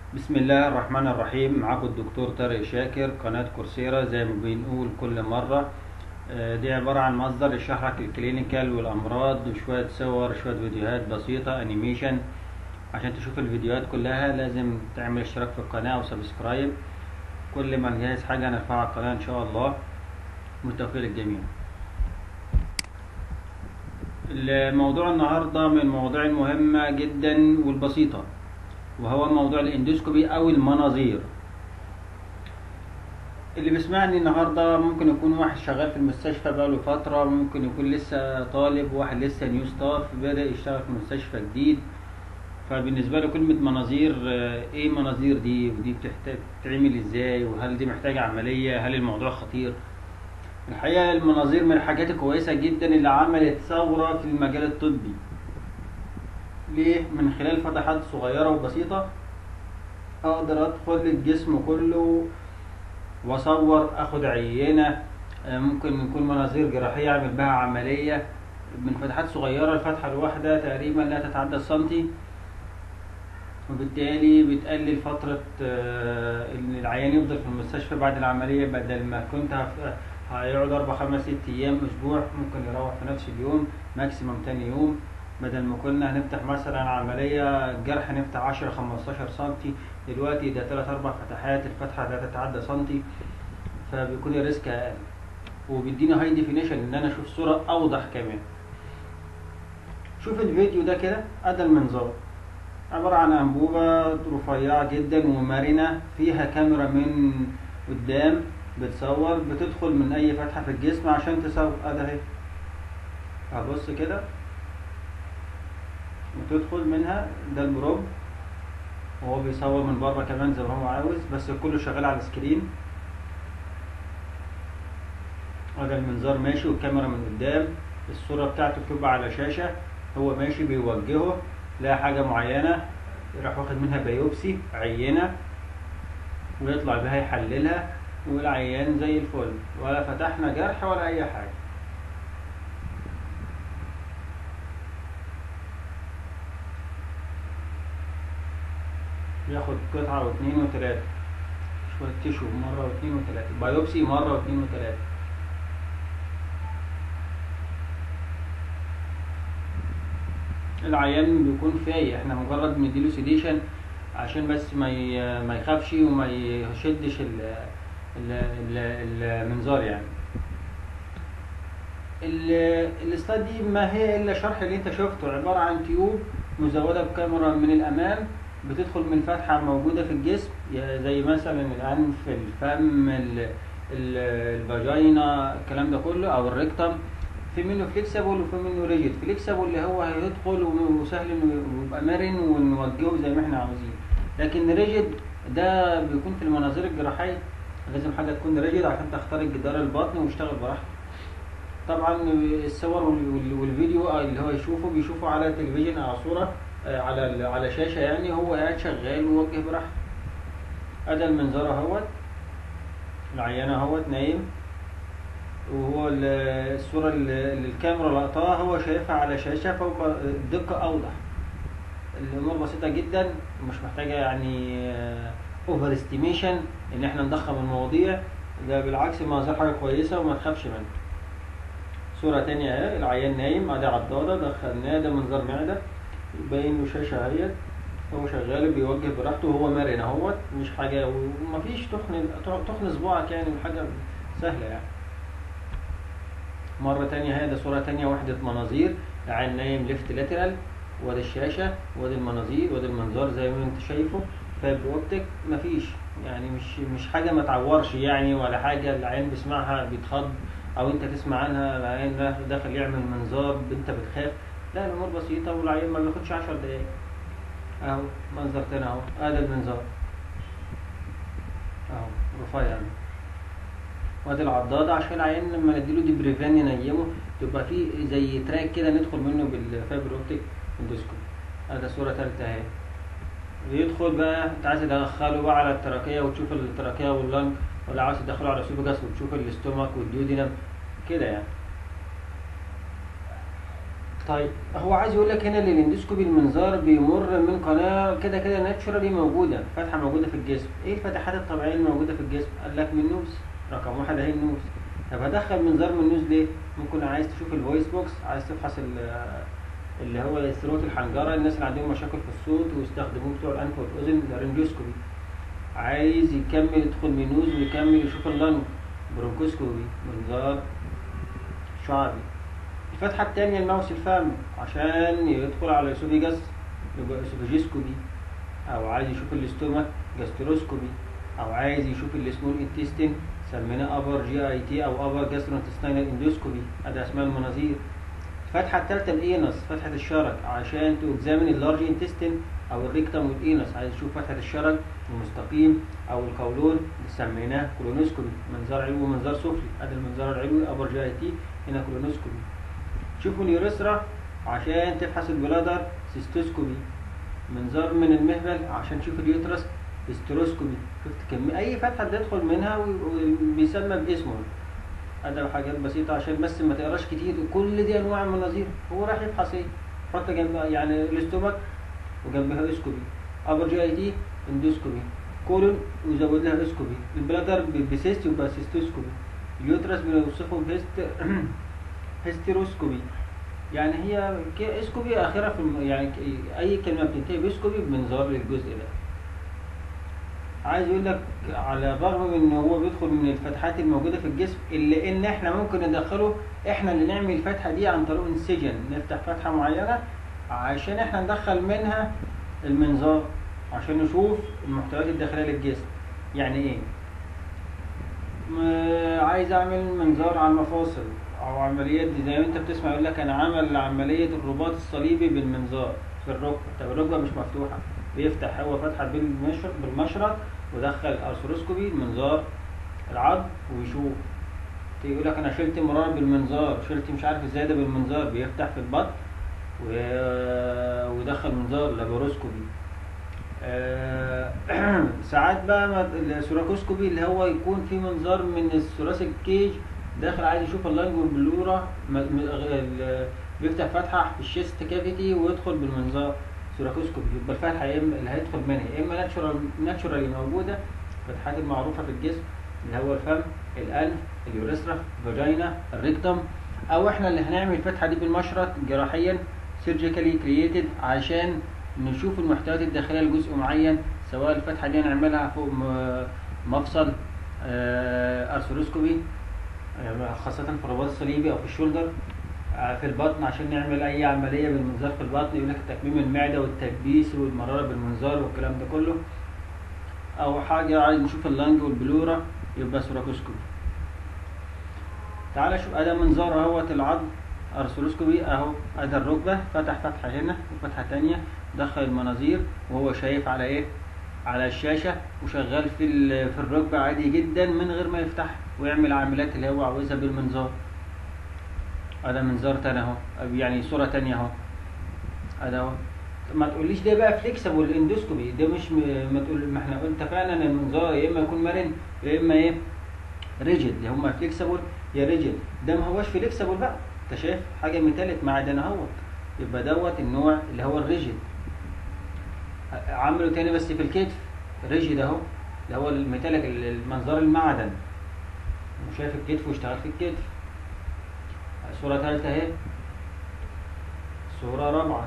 بسم الله الرحمن الرحيم معاكم الدكتور طارق شاكر قناة كورسيرا زي ما بنقول كل مرة آه، دي عبارة عن مصدر يشرح لك الكلينيكال والأمراض وشوية صور شوية فيديوهات بسيطة أنيميشن عشان تشوف الفيديوهات كلها لازم تعمل اشتراك في القناة أو سبسكرايب كل ما نجهز حاجة نرفعها على القناة إن شاء الله بالتوفيق للجميع الموضوع النهاردة من المواضيع المهمة جدا والبسيطة وهو موضوع الاندوسكوبي او المناظير اللي بيسمعني النهارده ممكن يكون واحد شغال في المستشفى بقاله فترة ممكن يكون لسه طالب واحد لسه نيو ستاف بدأ يشتغل في مستشفى جديد فبالنسبة له كلمة مناظير آه، ايه مناظير دي ودي بتحتاج تتعمل ازاي وهل دي محتاجة عملية هل الموضوع خطير الحقيقة المناظير من الحاجات الكويسة جدا اللي عملت ثورة في المجال الطبي ليه؟ من خلال فتحات صغيرة وبسيطة أقدر أدخل الجسم كله وأصور أخد عينة آه، ممكن يكون مناظير جراحية أعمل بها عملية من فتحات صغيرة الفتحة الواحدة تقريبا لا تتعدى السنتي وبالتالي بتقلل فترة آه، إن العيان يفضل في المستشفى بعد العملية بدل ما كنت هف- هيقعد أربع خمس ست أيام أسبوع ممكن يروح في نفس اليوم ماكسيموم تاني يوم بدل ما كنا هنفتح مثلا عملية جرح نفتح 10 15 سنتي دلوقتي ده تلات أربع فتحات الفتحة لا تتعدى سنتي فبيكون الريسك أقل وبيديني هاي ديفينيشن إن أنا أشوف صورة أوضح كمان شوف الفيديو ده كده أدا المنظار عبارة عن أنبوبة رفيعة جدا ومرنة فيها كاميرا من قدام بتصور بتدخل من أي فتحة في الجسم عشان تصور أدا أهي هبص كده وتدخل منها ده البروب وهو بيصور من بره كمان زي ما هو عاوز بس كله شغال على السكرين وده المنظار ماشي والكاميرا من قدام الصورة بتاعته بتبقى على شاشة هو ماشي بيوجهه لا حاجة معينة يروح واخد منها بيوبسي عينة ويطلع بها يحللها والعيان زي الفل ولا فتحنا جرح ولا أي حاجة ياخد قطعة واثنين وثلاثة شوية تيشو مرة واثنين وثلاثة بايوبسي مرة واثنين وثلاثة العيان بيكون فايق احنا مجرد مديله سيديشن عشان بس ما ي- ما يخافش وما يشدش ال- ال- ال- المنظار يعني ال- السلايد دي ما هي الا شرح اللي انت شفته عباره عن تيوب مزوده بكاميرا من الامام بتدخل من فتحه موجوده في الجسم يا- زي مثلا الانف الفم ال- ال- الفاجينا الكلام ده كله او الريكتم في منه فليكسبل وفي منه ريجيد فليكسبل اللي هو هيدخل وسهل انه يبقى مرن ونوجهه زي ما احنا عاوزين لكن ريجيد ده بيكون في المناظير الجراحيه لازم حاجه تكون ريجيد عشان تخترق جدار البطن ويشتغل براحته طبعا الصور وال- وال- والفيديو اللي هو يشوفه بيشوفه على تلفزيون او صوره آه، على ال- على شاشه يعني هو قاعد شغال ويوجه براحته ادي المنظار اهوت العيان اهوت نايم وهو ال- الصوره اللي اللي الكاميرا لقطاها هو شايفها على شاشه فهو الدقه اوضح الامور بسيطه جدا مش محتاجه يعني اوفر استيميشن ان احنا نضخم المواضيع ده بالعكس المنظر حاجه كويسه وما تخافش منه صورة تانية اهي العيان نايم ادي عضادة دخلناه ده منظر معدة باين له شاشة اهيت هو شغال بيوجه براحته وهو مرن اهوت مش حاجة ومفيش تخن تخن صباعك يعني حاجة سهلة يعني مرة تانية اهي ده صورة تانية وحدة مناظير العيان نايم ليفت لاترال وادي الشاشة وادي المناظير وادي المنظار زي ما انت شايفه فايبر اوبتيك مفيش يعني مش مش حاجة ما تعورش يعني ولا حاجة العين بيسمعها بيتخض او انت تسمع عنها العيان ده داخل يعمل منظار انت بتخاف لا الامور بسيطة والعيان ما بياخدش عشر دقايق اهو منظر تاني اهو ادي المنظار اهو رفيع وادي العضادة عشان العيان لما نديله دي بريفان ينيمه تبقى في زي تراك كده ندخل منه بالفايبر اوبتيك اندوسكوب هذا صورة تالتة اهي يدخل بقى انت عايز تدخله بقى على التراكية وتشوف التراكية واللنج ولا عاوز تدخله على الاسوفجاس وتشوف الاستومك والديودينم كده يعني طيب هو عايز يقول لك هنا ان الاندوسكوبي المنظار بيمر من قناه كده كده ناتشورالي موجوده فتحه موجوده في الجسم ايه الفتحات الطبيعيه الموجوده في الجسم قال لك من النوز رقم واحد اهي النوز طب هدخل منظار من النوز ليه ممكن عايز تشوف الفويس بوكس عايز تفحص ال- اللي هو الثروت الحنجره الناس اللي عندهم مشاكل في الصوت ويستخدموه بتوع الانف والاذن لارنجوسكوبي عايز يكمل يدخل من النوز ويكمل يشوف اللنج برونكوسكوبي منظار شعبي الفتحة التانية الماوس الفم عشان يدخل على الاسوفيجاس يبقى اسوفيجيسكوبي او عايز يشوف الاستومك جاستروسكوبي او عايز يشوف السمول انتستين سميناه ابر جي اي تي او ابر جاسترونتستينال اندوسكوبي ادي اسماء المناظير الفتحة التالتة الانس فتحة الشرج عشان تكزامن اللارج انتستين او الريكتم والانس عايز تشوف فتحة الشرج المستقيم او القولون سميناه كولونوسكوبي منظار علوي ومنظار سفلي ادي المنظار العلوي ابر جي اي تي هنا كولونوسكوبي شوفوا اليوريثرا عشان تفحص البلادر سيستوسكوبي منظار من المهبل عشان تشوف اليوترس هيستروسكوبي شفت كم اي فتحه بتدخل منها و- وبيسمى باسمه ادي حاجات بسيطه عشان بس ما تقراش كتير كل دي انواع من المناظير هو راح يفحص ايه حط جنبها يعني الاستومك وجنبها اسكوبي ابر جي اي تي اندوسكوبي كولون ويزود لها اسكوبي البلادر ب- بسيست يبقى سيستوسكوبي اليوترس بنوصفه بهست هيستيروسكوبي يعني هي ك- اسكوبي اخرها في الم... يعني ك- اي كلمه بتنتهي باسكوبي بمنظار للجزء ده عايز يقول لك على الرغم من ان هو بيدخل من الفتحات الموجوده في الجسم الا ان احنا ممكن ندخله احنا اللي نعمل الفتحه دي عن طريق انسجن نفتح فتحه معينه عشان احنا ندخل منها المنظار عشان نشوف المحتويات الداخليه للجسم يعني ايه م- عايز اعمل منظار على المفاصل او عمليات دي زي ما انت بتسمع يقول لك انا عمل عمليه الرباط الصليبي بالمنظار في الركبه طب الركبه مش مفتوحه بيفتح هو فتحه بالمشرط بالمشرط ودخل ارثروسكوبي المنظار العظم ويشوف يقول لك انا شلت مرار بالمنظار شلت مش عارف ازاي ده بالمنظار بيفتح في البطن و- ودخل منظار لاباروسكوبي آه، ساعات بقى ما- السوراكوسكوبي اللي هو يكون في منظار من الثلاثي الكيج داخل عايز يشوف اللنج والبلورة م- م- ال- بيفتح فتحة في الشيست كافيتي ويدخل بالمنظار سوراكوسكوبي يبقى الفتحة يا اما اللي هيدخل منها يا اما ناتشورال ناتشورالي موجودة الفتحات المعروفة في الجسم اللي هو الفم الانف اليوريثرا الفاجينا الريكتم او احنا اللي هنعمل الفتحة دي بالمشرط جراحيا سيرجيكالي كرييتد عشان نشوف المحتويات الداخليه لجزء معين سواء الفتحه دي نعملها فوق م- مفصل آه، ارثروسكوبي آه، خاصه في الرباط الصليبي او في الشولدر آه، في البطن عشان نعمل اي عمليه بالمنظار في البطن يقول لك تكميم المعده والتكبيس والمراره بالمنظار والكلام ده كله او حاجه عايز نشوف اللنج والبلورا يبقى سوراكوسكوبي تعالى شوف ادي منظار اهوت العظم ارثروسكوبي اهو ادي الركبه فتح فتحه هنا وفتحه تانية دخل المناظير وهو شايف على ايه على الشاشه وشغال في ال- في الركبه عادي جدا من غير ما يفتح ويعمل العمليات اللي هو عاوزها بالمنظار ادي منظار تاني اهو يعني صوره تانية اهو ادي اهو ما تقوليش ده بقى فليكسبل الاندوسكوبي ده مش م... ما تقول ما احنا قلت فعلا المنظار يا اما يكون مرن يا اما ايه ريجيد اللي هم فليكسبل يا ريجيد ده ما هوش فليكسبل بقى انت شايف حاجه ميتالت معدن اهوت يبقى دوت النوع اللي هو الريجيد عملوا تاني بس في الكتف ريجيد اهو اللي هو الميتاليك المنظار المعدن وشايف الكتف واشتغل في الكتف صورة ثالثة اهي صورة رابعة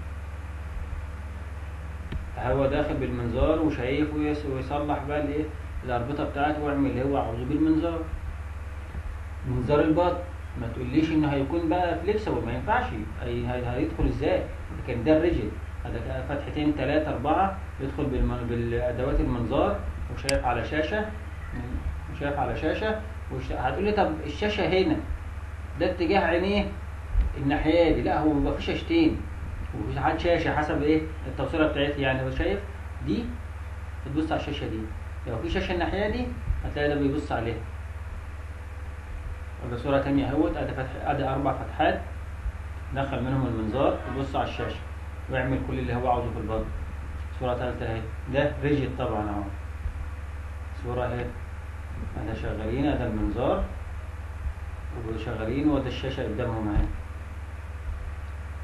هو داخل بالمنظار وشايف ويس- ويصلح بقى الايه الاربطه بتاعته ويعمل اللي هو عاوزه بالمنظار منظار البطن ما تقوليش انه هيكون بقى فليكسبل ما ينفعش هي- هي- هيدخل ازاي لكن ده الريجيد هذا كده فتحتين ثلاثة أربعة يدخل بالم- بالأدوات المنظار وشايف على شاشة وشايف على شاشة وش... هتقول لي طب الشاشة هنا ده اتجاه عينيه الناحية دي لا هو بيبقى في شاشتين وفي ساعات شاشة حسب ايه التوصيلة بتاعتها يعني هو شايف دي بتبص على الشاشة دي لو في شاشة الناحية دي هتلاقي ده بيبص عليها وده صورة تانية اهوت ادي فتح ادي أربع فتحات دخل منهم المنظار يبص على الشاشة ويعمل كل اللي هو عاوزه في البطن صورة تالتة اهي ده ريجيد طبعا اهو صورة اهي احنا شغالين ادي المنظار وشغالين وده الشاشة قدامهم اهي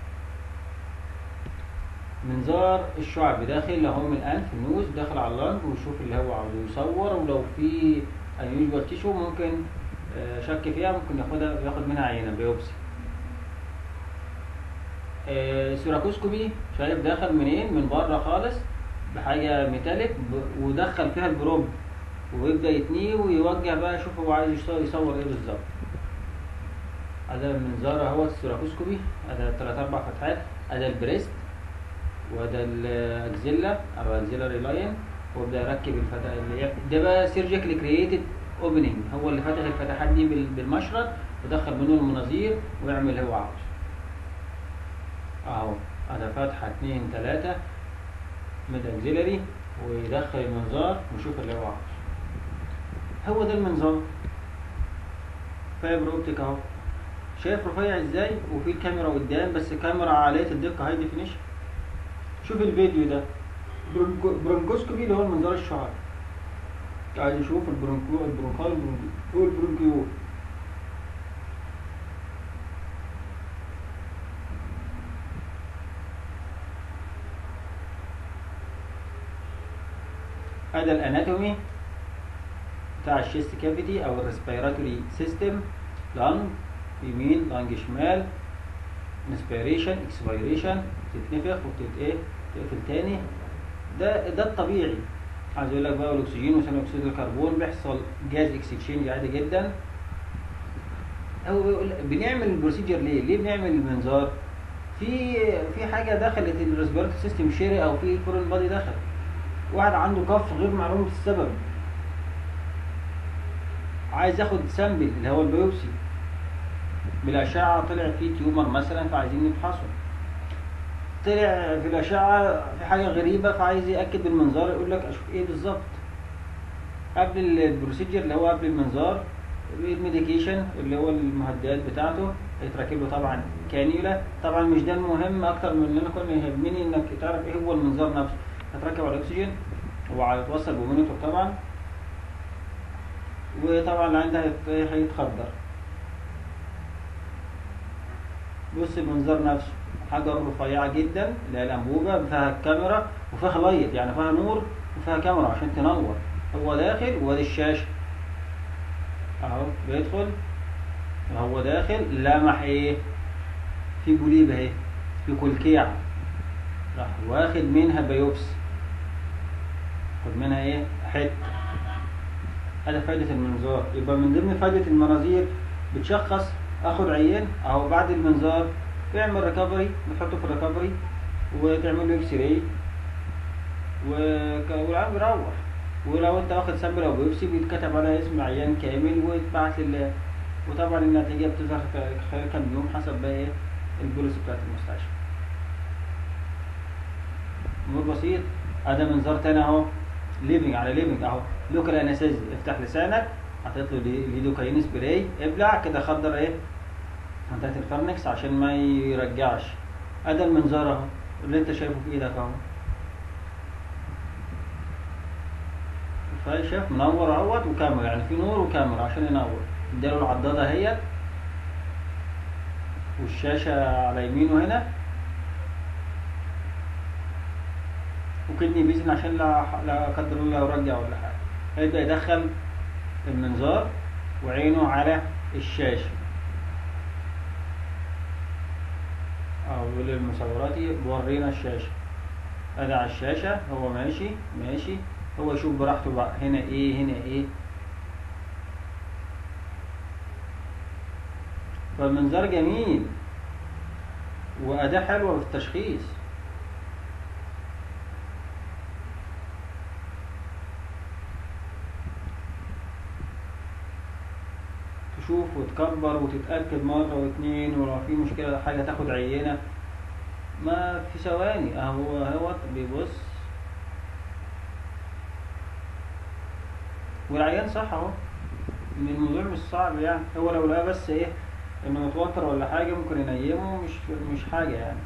منظار الشعب داخل اهو من الانف النوز داخل على اللنج ويشوف اللي هو عاوزه يصور ولو في unusual تيشو ممكن آه، شك فيها ممكن ياخدها ياخد منها عينه بيوبسي آه، سيراكوسكوبي شايف دخل منين من بره خالص بحاجه ميتاليك ب- ودخل فيها البروب ويبدا يتنيه ويوجه بقى يشوف هو عايز يصور- يصور ايه بالظبط هذا المنظار اهو السيراكوسكوبي هذا ثلاث اربع فتحات هذا البريست وده الاكزيلا او اكزيلاري لاين وابدا يركب الفتح اللي هي ده بقى سيرجيكالي كرييتد اوبننج هو اللي فتح الفتحات دي بال- بالمشرط ودخل منه المناظير ويعمل اللي هو عاوزه اهو هذا فتحه اتنين تلاته من اكزيلاري ويدخل المنظار ويشوف اللي هو عاوزه هو ده المنظار فايبر اوبتيك اهو شايف رفيع ازاي وفي الكاميرا قدام بس كاميرا عالية الدقة هاي ديفينيشن شوف الفيديو ده برونكو- برونكوسكوبي اللي هو المنظار الشعري عايز يشوف البرونكو البرونكال والبرونكيول والبرونكيول هذا الاناتومي بتاع الشيست كافيتي او الريسبيراتوري سيستم لانج يمين لانج شمال انسبيريشن اكسبيريشن تتنفخ وتت ايه تقفل تاني ده ده الطبيعي عايز اقول لك بقى الاكسجين وثاني اكسيد الكربون بيحصل جاز اكسشينج عادي جدا هو بيقول بنعمل البروسيجر ليه؟ ليه بنعمل المنظار؟ في في حاجه دخلت الريسبيراتوري سيستم شيري او في فورين بادي دخل واحد عنده كف غير معلوم السبب عايز ياخد سامبل اللي هو البيوبسي بالاشعه طلع فيه تيومر مثلا فعايزين نفحصه طلع في الاشعه في حاجه غريبه فعايز ياكد بالمنظار يقول لك اشوف ايه بالظبط قبل البروسيجر اللي هو قبل المنظار الميديكيشن اللي هو المهدئات بتاعته يتركب له طبعا كانيولا طبعا مش ده المهم اكتر من ان انا كل يهمني انك تعرف ايه هو المنظار نفسه هتركب على الاكسجين وهيتوصل بمونيتور طبعا وطبعا اللي عندها هيت- هيتخدر بص المنظار نفسه حاجة رفيعة جدا اللي هي الأنبوبة فيها كاميرا وفيها لايت يعني فيها نور وفيها كاميرا عشان تنور هو داخل وادي الشاشة اهو بيدخل هو داخل لمح ايه في جليب اهي في كلكيعة راح واخد منها بيوبسي خد منها ايه حتة هذا فايدة المنظار يبقى من ضمن فايدة المناظير بتشخص اخد عيان اهو بعد المنظار بيعمل ريكفري بتحطه في الريكفري وتعمل له اكس راي والعيان بيروح ولو انت واخد سامبل او بيوبسي بيتكتب على اسم عيان كامل ويتبعت لل وطبعا النتيجة بتظهر في خلال كام يوم حسب بقى ايه البوليسي بتاعت المستشفى امور بسيط ادي منظار تاني اهو ليفنج على ليفنج اهو لوكال انستيزي افتح لسانك حطيت له لي- ليدوكاين سبراي ابلع كده خدر ايه منطقه الفرنكس عشان ما يرجعش ادي المنظار اهو اللي انت شايفه في ايدك اهو فشاف منور اهوت وكاميرا يعني في نور وكاميرا عشان ينور اداله العضاده اهيت والشاشه على يمينه هنا وكدني بيزن عشان لا لا قدر الله لو رجع ولا حاجه هيبدا يدخل المنظار وعينه على الشاشه او يقول للمصوراتي ورينا الشاشه ادي على الشاشه هو ماشي ماشي هو يشوف براحته بقى هنا ايه هنا ايه فالمنظار جميل وأداة حلوة في التشخيص تشوف وتكبر وتتأكد مرة واتنين ولو في مشكلة حاجة تاخد عينة ما في ثواني اهو اهوت بيبص والعيان صح اهو ان الموضوع مش صعب يعني هو لو لقى بس ايه انه متوتر ولا حاجة ممكن ينيمه مش مش حاجة يعني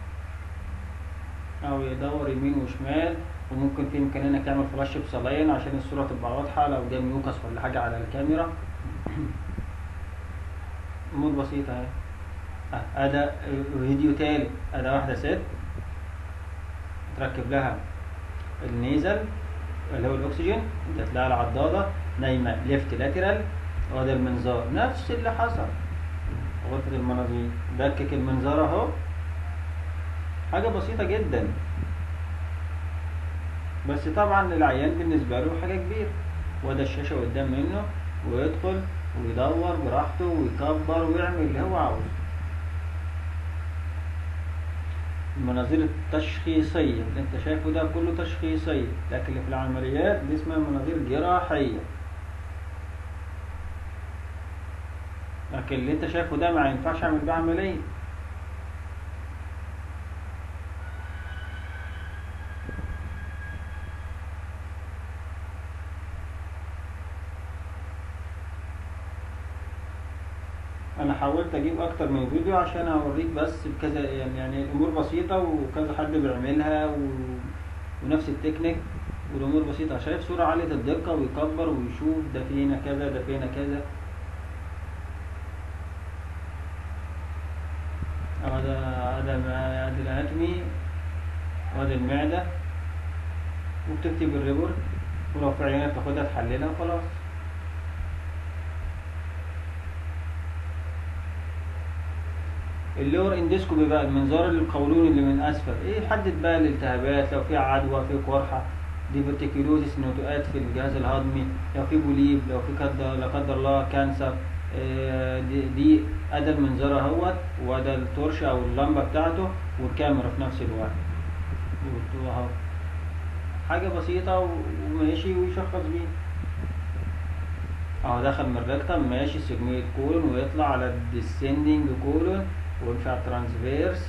او يدور يمين وشمال وممكن في امكانية انك تعمل فلاش بصلاين عشان الصورة تبقى واضحة لو جه ميوكس ولا حاجة على الكاميرا امور بسيطة اهي اه، ادي فيديو تالي ادي واحدة ست تركب لها النيزل اللي هو الاكسجين انت تلاقي العضاده نايمه ليفت لاترال وده المنظار نفس اللي حصل غرفه المناظير دكك المنظار اهو حاجه بسيطه جدا بس طبعا العيان بالنسبه له حاجه كبيره وده الشاشه قدام منه ويدخل ويدور براحته ويكبر ويعمل اللي هو عاوزه المناظير التشخيصية اللي انت شايفه ده كله تشخيصية لكن اللي في العمليات دي اسمها مناظير جراحية لكن اللي انت شايفه ده ما ينفعش اعمل بيه عملية انا حاولت اجيب اكتر من فيديو عشان اوريك بس بكذا يعني, يعني الامور بسيطة وكذا حد بيعملها و... ونفس التكنيك والامور بسيطة شايف صورة عالية الدقة ويكبر ويشوف ده فينا كذا ده فينا كذا هذا هذا هذا الاناتومي وهذا المعدة وبتكتب الريبورت ولو في عينة تاخدها تحللها وخلاص اللور اندسكوبي بقى المنظار القولون اللي من اسفل ايه يحدد بقى الالتهابات لو في عدوى في قرحه ديفرتيكيلوزيس نتوءات في الجهاز الهضمي لو في بوليب لو في قدر لا قدر الله كانسر آه، دي, دي ادى المنظار اهوت وادى التورش او اللمبه بتاعته والكاميرا في نفس الوقت اهو حاجه بسيطه وماشي ويشخص بيه اهو دخل من الريكتم ماشي سيجمويد كولون ويطلع على الديسندنج كولون ويمشي على الترانسفيرس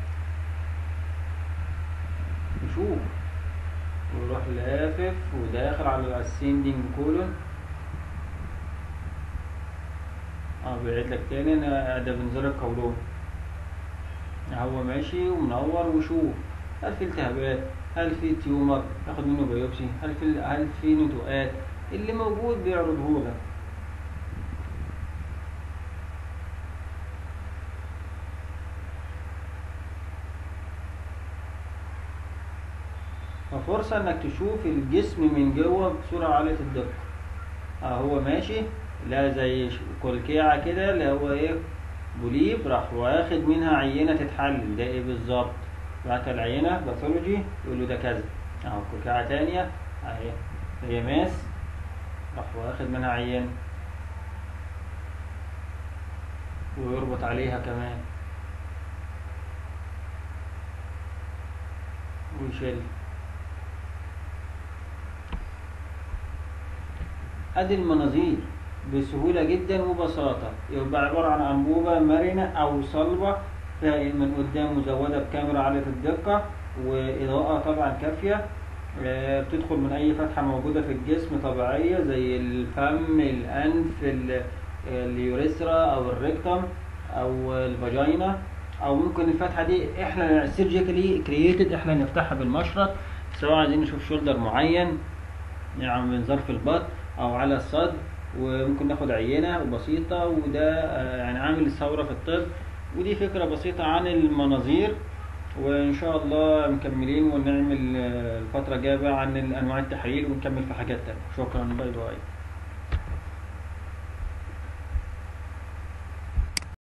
نشوف ويروح لافف وداخل على الاسندنج كولون اه بيعيد لك تاني انا ده بنزل القولون هو ماشي ومنور وشوف هل في التهابات هل في تيومر ياخد منه بيوبسي هل في هل في نتوءات اللي موجود بيعرضه لك ففرصة انك تشوف الجسم من جوه بصورة عالية الدقة اه هو ماشي لا زي كلكيعة كده اللي هو ايه بوليب راح واخد منها عينة تتحلل ده ايه بالظبط بعت العينة باثولوجي يقول له ده كذا اهو كلكيعة تانية اهي هي ماس راح واخد منها عينة ويربط عليها كمان ويشيل ادي المناظير بسهولة جدا وبساطة يبقى عبارة عن أنبوبة مرنة أو صلبة فيها من قدام مزودة بكاميرا عالية الدقة وإضاءة طبعا كافية آه، بتدخل من أي فتحة موجودة في الجسم طبيعية زي الفم الأنف ال- اليوريثرا أو الريكتم أو الفاجينا أو ممكن الفتحة دي إحنا سيرجيكالي كرييتد إحنا نفتحها بالمشرط سواء عايزين نشوف شولدر معين يعني من ظرف البطن او على الصدر وممكن ناخد عينة بسيطة وده آه، يعني عامل ثورة في الطب ودي فكرة بسيطة عن المناظير وان شاء الله مكملين ونعمل آه، الفترة الجاية بقى عن انواع التحاليل ونكمل في حاجات تانية شكرا باي باي